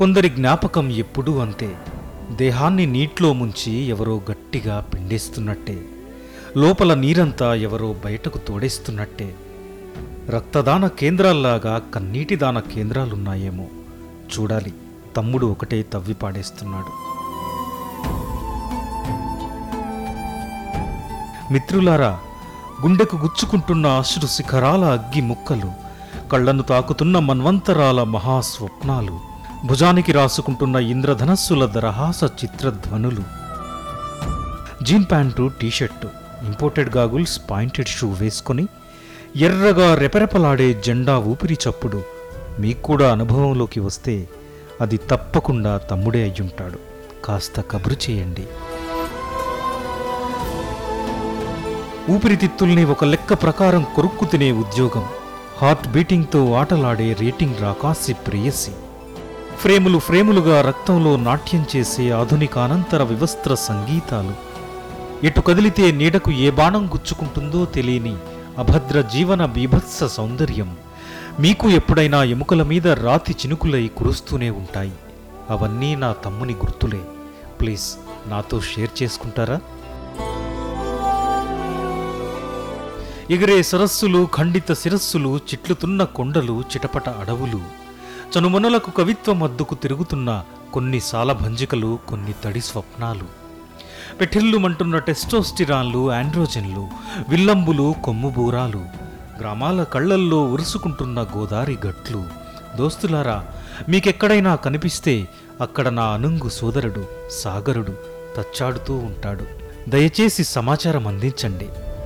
కొందరి జ్ఞాపకం ఎప్పుడూ అంతే దేహాన్ని నీటిలో ముంచి ఎవరో గట్టిగా పిండేస్తున్నట్టే లోపల నీరంతా ఎవరో బయటకు తోడేస్తున్నట్టే రక్తదాన కేంద్రాల్లాగా కన్నీటి దాన కేంద్రాలున్నాయేమో చూడాలి తమ్ముడు ఒకటే తవ్వి పాడేస్తున్నాడు మిత్రులారా గుండెకు గుచ్చుకుంటున్న అశ్రు శిఖరాల అగ్గి ముక్కలు కళ్ళను తాకుతున్న మన్వంతరాల మహాస్వప్నాలు భుజానికి రాసుకుంటున్న ఇంద్రధనస్సుల దరహాస చిత్రధ్వనులు jean pant T shirt imported goggles pointed shoe వేసుకొని ఎర్రగా రెపరెపలాడే జెండా ఊపిరి చప్పుడు మీకు కూడా అనుభవంలోకి వస్తే అది తప్పకుండా తమ్ముడే అయ్యుంటాడు కాస్త కబురు చేయండి ఊపిరితిత్తుల్ని ఒక లెక్క ప్రకారం కొరుక్కు తినే ఉద్యోగం హార్ట్ బీటింగ్తో ఆటలాడే రేటింగ్ రాకాసి ప్రేయసి ఫ్రేములు ఫ్రేములుగా రక్తంలో నాట్యం చేసే ఆధునిక అనంతర వివస్త్ర సంగీతాలు ఎటు కదిలితే నీడకు ఏ బాణం గుచ్చుకుంటుందో తెలియని అభద్ర జీవన బీభత్స సౌందర్యం మీకు ఎప్పుడైనా ఎముకల మీద రాతి చినుకులై కురుస్తూనే ఉంటాయి అవన్నీ నా తమ్ముని గుర్తులే ప్లీజ్ నాతో షేర్ చేసుకుంటారా ఎగిరే సరస్సులు ఖండిత శిరస్సులు చిట్లుతున్న కొండలు చిటపట అడవులు చనుమొనలకు కవిత్వం అద్దుకు తిరుగుతున్న కొన్ని సాలభంజికలు కొన్ని తడి స్వప్నాలు పెఠిల్లుమంటున్న టెస్టోస్టిరాన్లు ఆండ్రోజన్లు విల్లంబులు కొమ్ముబూరాలు గ్రామాల కళ్ళల్లో ఉరుసుకుంటున్న గోదారి గట్లు దోస్తులారా మీకెక్కడైనా కనిపిస్తే అక్కడ నా అనుంగు సోదరుడు సాగరుడు తచ్చాడుతూ ఉంటాడు దయచేసి సమాచారం అందించండి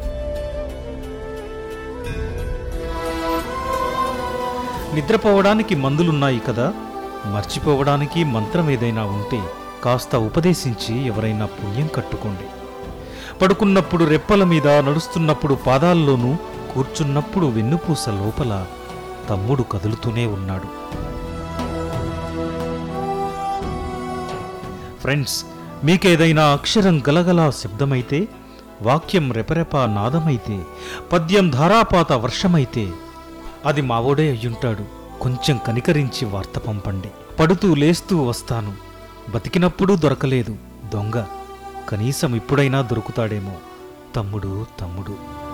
నిద్రపోవడానికి మందులున్నాయి కదా మర్చిపోవడానికి మంత్రం ఏదైనా ఉంటే కాస్త ఉపదేశించి ఎవరైనా పుణ్యం కట్టుకోండి పడుకున్నప్పుడు రెప్పల మీద నడుస్తున్నప్పుడు పాదాల్లోనూ కూర్చున్నప్పుడు వెన్నుపూస లోపల తమ్ముడు కదులుతూనే ఉన్నాడు ఫ్రెండ్స్ మీకేదైనా అక్షరం గలగలా శబ్దమైతే వాక్యం రెపరెప నాదమైతే పద్యం ధారాపాత వర్షమైతే అది మావోడే అయ్యుంటాడు కొంచెం కనికరించి వార్త పంపండి పడుతూ లేస్తూ వస్తాను బతికినప్పుడు దొరకలేదు దొంగ కనీసం ఇప్పుడైనా దొరుకుతాడేమో తమ్ముడు తమ్ముడు